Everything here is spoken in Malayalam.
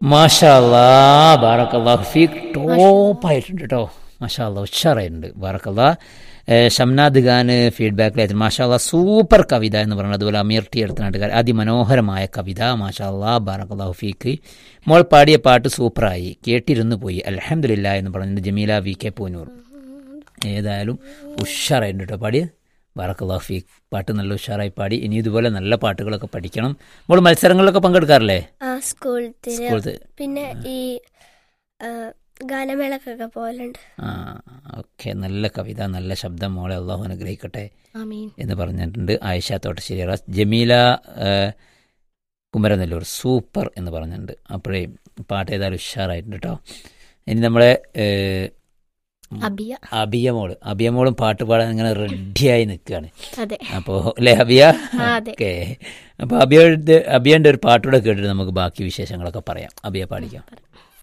മാഷാല്ലാ ബാറക്കല്ലാഹു ഫീഖ് ടോപ്പായിട്ടുണ്ട് കേട്ടോ മാഷാല്ലാ ഉഷാറായിട്ടുണ്ട് ബാറക്കല്ലാ ഏഹ് ഷംനാദ് ഖാൻ ഫീഡ്ബാക്കിലായിട്ട് മാഷാല്ലാ സൂപ്പർ കവിത എന്ന് പറയുന്നത് അതുപോലെ അമീർ ടി എടുത്തനാട്ടുകാർ അതിമനോഹരമായ കവിത മാഷാല്ലാ ബാറക്കല്ലാഹു ഫീക്ക് മോൾ പാടിയ പാട്ട് സൂപ്പറായി കേട്ടിരുന്നു പോയി അലഹമില്ല എന്ന് പറഞ്ഞത് ജമീല വി കെ പൂനൂർ ഏതായാലും ഉഷാറായിട്ടുണ്ട് കേട്ടോ പാടിയത് ബാറക്കല്ലാഹു ഫീക്ക് പാട്ട് നല്ല ഉഷാറായി പാടി ഇനി ഇതുപോലെ നല്ല പാട്ടുകളൊക്കെ പഠിക്കണം മോൾ മത്സരങ്ങളിലൊക്കെ പങ്കെടുക്കാറില്ലേ ആ സ്കൂളത്തിന് സ്കൂളത്ത് പിന്നെ ഈ ആ, ഗാനമേളക്കൊക്കെ പോലുണ്ട് ആ ഓക്കെ നല്ല കവിത നല്ല ശബ്ദം മോളെ അള്ളാഹു അനുഗ്രഹിക്കട്ടെ ആമീൻ എന്ന് പറഞ്ഞിട്ടുണ്ട് ആയിഷ തോട്ടശ്ശേരി റാസ് ജമീല ആ, കുമരനെല്ലൂർ സൂപ്പർ എന്ന് പറഞ്ഞിട്ടുണ്ട് അപ്പോഴേ പാട്ട് ഏതായാലും ഉഷാറായിട്ടുണ്ട് കേട്ടോ ഇനി നമ്മളെ ഏ, അബിയ അബിയ മോള് അബിയ മോളും പാട്ട് പാടാൻ ഇങ്ങനെ റെഡിയായി നിൽക്കുകയാണ് അതെ അപ്പോൾ അല്ലേ അബിയ ആ, അതെ. ഓക്കെ അപ്പോൾ അബിയുടെ അബിയൻ്റെ ഒരു പാട്ടൂടെ കേട്ടിട്ട് നമുക്ക് ബാക്കി വിശേഷങ്ങളൊക്കെ പറയാം അബിയ പാടിക്കാം